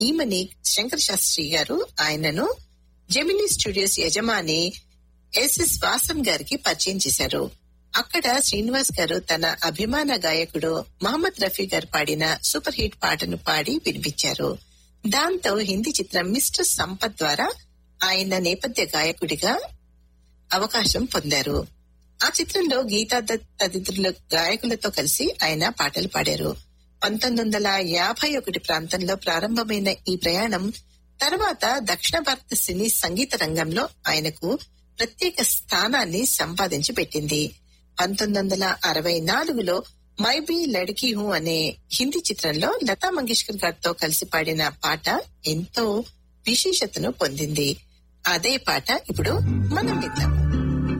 ఈమని శంకర్ శాస్త్రి గారు ఆయనను Gemini Studios S S Vasan వాసం గారికి పరిచయం చేశారు అక్కడ శ్రీనివాస్ గారు తన అభిమాన గాయకుడు మహమ్మద్ రఫీ గారు పాడిన సూపర్ హిట్ పాటను పాడి వినిపించారు దాంతో హిందీ చిత్రం మిస్టర్ సంపత్ ద్వారా ఆయన నేపథ్య గాయకుడిగా అవకాశం పొందారు ఆ చిత్రంలో గీతా దత్ తదితరుల గాయకులతో కలిసి ఆయన పాటలు పాడారు పంతొమ్మిది వందల యాభై ఒకటి ప్రాంతంలో ప్రారంభమైన ఈ ప్రయాణం తర్వాత దక్షిణ భారత సినీ సంగీత రంగంలో ఆయనకు ప్రత్యేక స్థానాన్ని సంపాదించి పెట్టింది పంతొమ్మిది వందల అరవై నాలుగులో మై బీ లడ్కీ హూ అనే హిందీ చిత్రంలో లతా మంగేష్కర్ గారితో కలిసి పాడిన పాట ఎంతో విశేషతను పొందింది అదే పాట ఇప్పుడు మనం విద్దాం